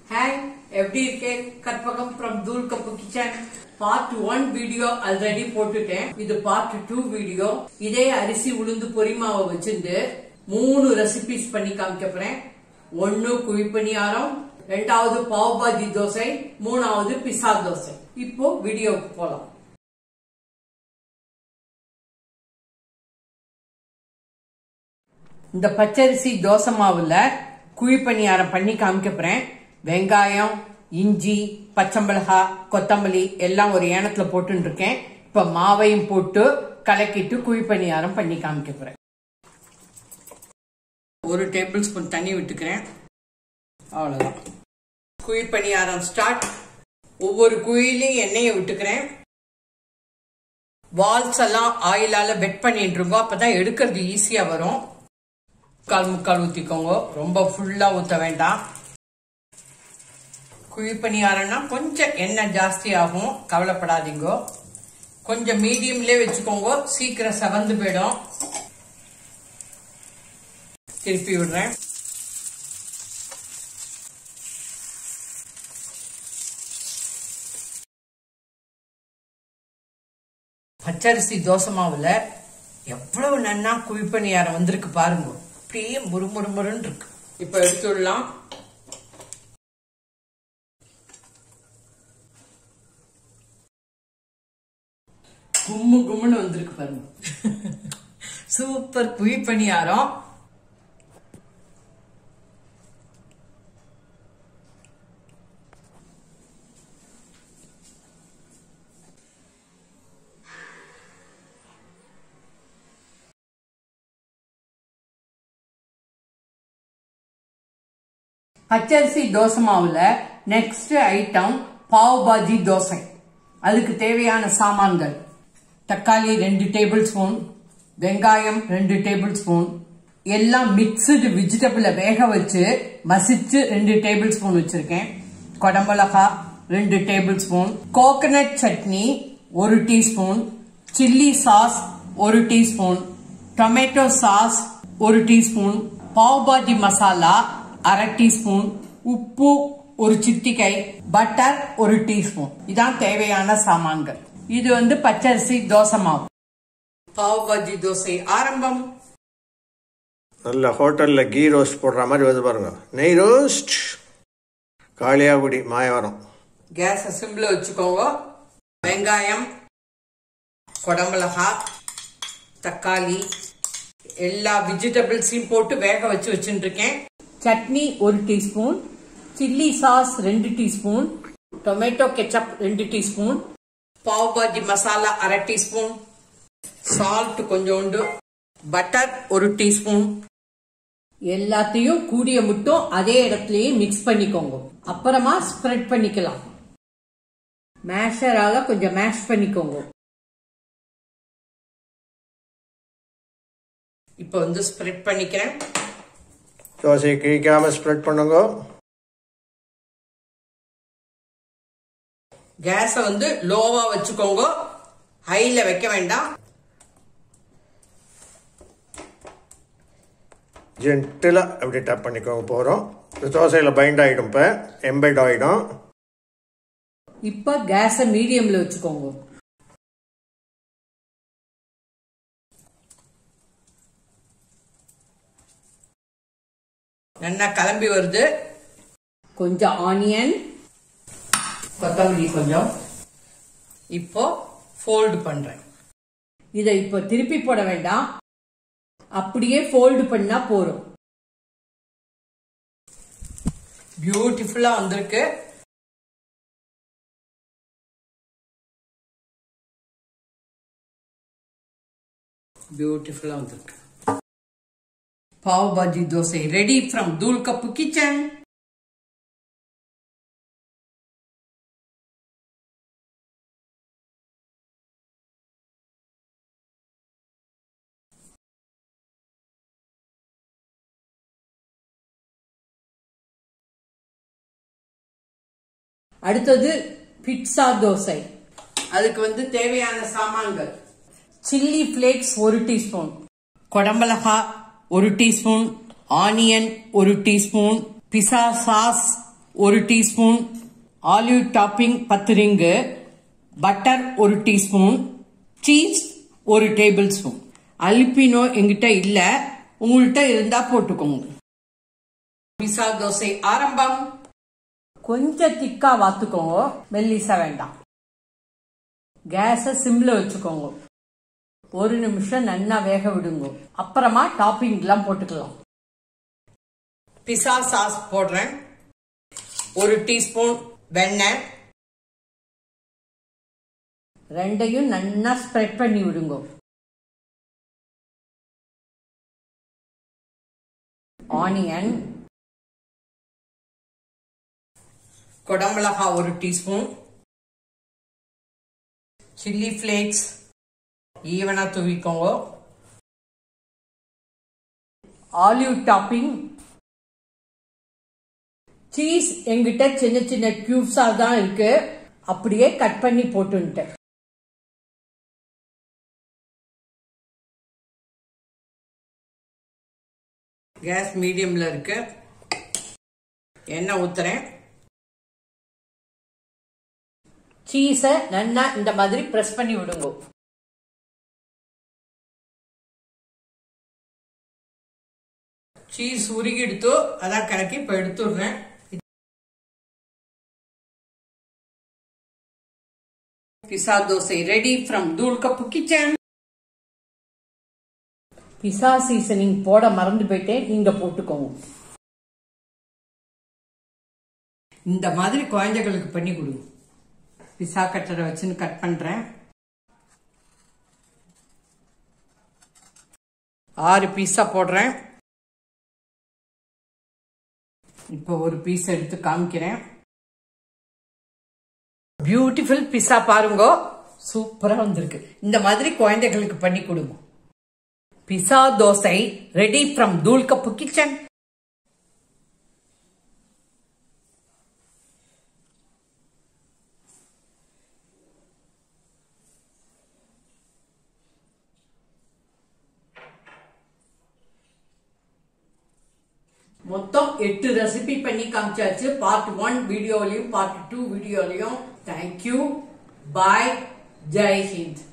hi எப்படி இருக்கேன் Karpagam from தூள் cup kitchen part one video already போட்டுட்டேன் இது பார்ட் டூ வீடியோ இதே அரிசி உளுந்து பொரிமாவை வச்சிருந்து மூணு ரெசிபிஸ் பண்ணி காமிக்க போறேன் ஒன்னு குழிப்பணியாரம் ரெண்டாவது பாவ் பாஜி தோசை மூணாவது பிசா தோசை இப்போ வீடியோவுக்கு போலாம் இந்த பச்சரிசி தோசை மாவுல குழி பணியாரம் பண்ணி காமிக்க போறேன் வெங்காயம் இஞ்சி பச்சை மிளகாய் கொத்தமல்லி எல்லாம் ஒரு ஏனத்துல போட்டுன்னு இருக்கேன் இப்ப மாவையும் போட்டு கலக்கிட்டு குழி பணியாரம் பண்ணி காமிக்க போறேன் ஒரு டேபிள் ஸ்பூன் தண்ணி விட்டுக்கிறேன் அவ்வளவுதான் குழி பணியாரம் ஸ்டார்ட் ஒவ்வொரு குழிலையும் எண்ணெயை விட்டுக்கிறேன் வால்ஸ் எல்லாம் ஆயிலால வெட் பண்ணிட்டு இருக்கோம் அப்பதான் எடுக்கிறது ஈஸியா வரும் முக்கால் முக்கால் ஊத்திக்கோங்க ரொம்ப ஃபுல்லா ஊத்த வேண்டாம் குழி பணியாரம்னா கொஞ்சம் எண்ணெய் ஜாஸ்தி ஆகும் கவலைப்படாதீங்க கொஞ்சம் மீடியம்லயே வச்சுக்கோங்க சீக்கிரம் செவந்து போயிடும் திருப்பி விடுறேன் பச்சரிசி தோசை மாவுல எவ்வளவு நன்னா குழிப்பணியாரம் வந்திருக்கு பாருங்க அப்படியே முறுமுறுமுறுன்னு இருக்கு இப்ப எடுத்துடலாம் கும்மு கும்முன்னு வந்திருக்கு பாருங்க சூப்பர் குழிப்பணியாரம் பச்சரிசி தோசை மாவுல நெக்ஸ்ட் ஐட்டம் பாவ் பாஜி தோசை அதுக்கு தேவையான சாமான்கள் தக்காளி ரெண்டு டேபிள் ஸ்பூன் வெங்காயம் ரெண்டு டேபிள் ஸ்பூன் எல்லாம் மிக்சடு வெஜிடபிளை வேக வச்சு மசிச்சு ரெண்டு டேபிள் ஸ்பூன் வச்சிருக்கேன் கொடமிளகா ரெண்டு டேபிள் ஸ்பூன் கோகனட் சட்னி ஒரு டீஸ்பூன் சில்லி சாஸ் ஒரு டீஸ்பூன் டொமேட்டோ சாஸ் ஒரு டீஸ்பூன் பாவ் பாஜி மசாலா அரை டீஸ்பூன் உப்பு ஒரு சிட்டிகை பட்டர் ஒரு டீஸ்பூன் இதான் தேவையான சாமான்கள் இது வந்து பச்சரிசி தோசை மாவு பாவ் பாஜி தோசை ஆரம்பம் நல்ல ஹோட்டலில் கீ ரோஸ்ட் போடுற மாதிரி வந்து பாருங்க நெய் ரோஸ்ட் காளியாகுடி மாயவரம் கேஸ் சிம்ல வச்சுக்கோங்க வெங்காயம் குடமிளகா தக்காளி எல்லா வெஜிடபிள்ஸையும் போட்டு வேக வச்சு வச்சுட்டு இருக்கேன் சட்னி ஒரு டீஸ்பூன் சில்லி சாஸ் ரெண்டு டீஸ்பூன் டொமேட்டோ கெச்சப் ரெண்டு டீஸ்பூன் பாவ் பாஜி மசாலா அரை டீஸ்பூன் சால்ட் கொஞ்சோண்டு பட்டர் ஒரு டீஸ்பூன் எல்லாத்தையும் கூடிய மட்டும் அதே இடத்துலயே மிக்ஸ் பண்ணிக்கோங்க அப்புறமா ஸ்ப்ரெட் பண்ணிக்கலாம் மேஷரால கொஞ்சம் மேஷ் பண்ணிக்கோங்க இப்போ வந்து ஸ்ப்ரெட் பண்ணிக்கிறேன் தோசையை கிழிக்காம ஸ்ப்ரெட் பண்ணுங்க கேஸ வந்து லோவா வச்சுக்கோங்க ஹைல வைக்க வேண்டாம் ஜென்டிலாக அப்படி டப் பண்ணிக்கோங்க போகிறோம் தோசையில் பைண்ட் ஆகிடும் இப்போ எம்பைட் ஆகிடும் இப்ப கேஸ மீடியம்ல வச்சுக்கோங்க நல்லா கிளம்பி வருது கொஞ்சம் ஆனியன் கொத்தமல்லி கொஞ்சம் இப்போ ஃபோல்டு பண்றேன் இதை இப்போ திருப்பி போட வேண்டாம் அப்படியே ஃபோல்டு பண்ணா போறோம் பியூட்டிஃபுல்லா வந்திருக்கு பியூட்டிஃபுல்லா வந்திருக்கு பாவ் பாஜி தோசை ரெடி ஃப்ரம் தூள் கப்பு கிச்சன் அடுத்தது பிட்சா தோசை அதுக்கு வந்து தேவையான சாமான்கள் சில்லி ஃபிளேக்ஸ் ஒரு டீஸ்பூன் குடமிளகா ஒரு டீஸ்பூன் ஆனியன் ஒரு டீஸ்பூன் பிசா சாஸ் ஒரு டீஸ்பூன் ஆலிவ் டாப்பிங் பத்து ரிங்கு பட்டர் ஒரு டீஸ்பூன் சீஸ் ஒரு டேபிள் ஸ்பூன் அல்பினோ எங்கிட்ட இல்ல உங்கள்கிட்ட இருந்தா போட்டுக்கோங்க பிசா தோசை ஆரம்பம் கொஞ்சம் திக்கா வாத்துக்கோங்க மெல்லிசா வேண்டாம் கேஸ சிம்ல வச்சுக்கோங்க ஒரு நிமிஷம் நல்லா வேக விடுங்க அப்புறமா டாப்பிங் எல்லாம் போட்டுக்கலாம் பிசா சாஸ் போடுறேன் ஒரு டீஸ்பூன் வெண்ணெய் ரெண்டையும் நல்லா ஸ்ப்ரெட் பண்ணி விடுங்க ஆனியன் குடமிளகா ஒரு டீஸ்பூன் சில்லி ஃபிளேக்ஸ் ஈவனா தூவிக்கோங்க ஆலிவ் டாப்பிங் சீஸ் எங்கிட்ட சின்ன சின்ன கியூப்ஸா தான் இருக்கு அப்படியே கட் பண்ணி போட்டுன்ட்டேன் கேஸ் மீடியம்ல இருக்கு எண்ணெய் ஊத்துறேன் சீஸை நல்லா இந்த மாதிரி பிரஸ் பண்ணி விடுங்க சீஸ் உருகி எடுத்தோ அதான் கணக்கு இப்ப எடுத்துடுறேன் பிசா தோசை ரெடி ஃப்ரம் தூள் கப்பு கிச்சன் பிசா சீசனிங் போட மறந்து போயிட்டேன் நீங்க போட்டுக்கோங்க இந்த மாதிரி குழந்தைகளுக்கு பண்ணி கொடுங்க பிசா கட்டரை வச்சுன்னு கட் பண்றேன் ஆறு பீஸா போடுறேன் இப்போ ஒரு பீஸ் எடுத்து காமிக்கிறேன் பியூட்டிஃபுல் பிஸா பாருங்க சூப்பரா வந்திருக்கு இந்த மாதிரி குழந்தைகளுக்கு பண்ணி கொடுங்க பிஸா தோசை ரெடி ஃப்ரம் தூள் கப்பு கிச்சன் மொத்தம் எட்டு ரெசிபி பண்ணி காமிச்சாச்சு பார்ட் ஒன் வீடியோலையும் பார்ட் டூ வீடியோலையும் தேங்க்யூ பாய் ஜெய் ஹிந்த்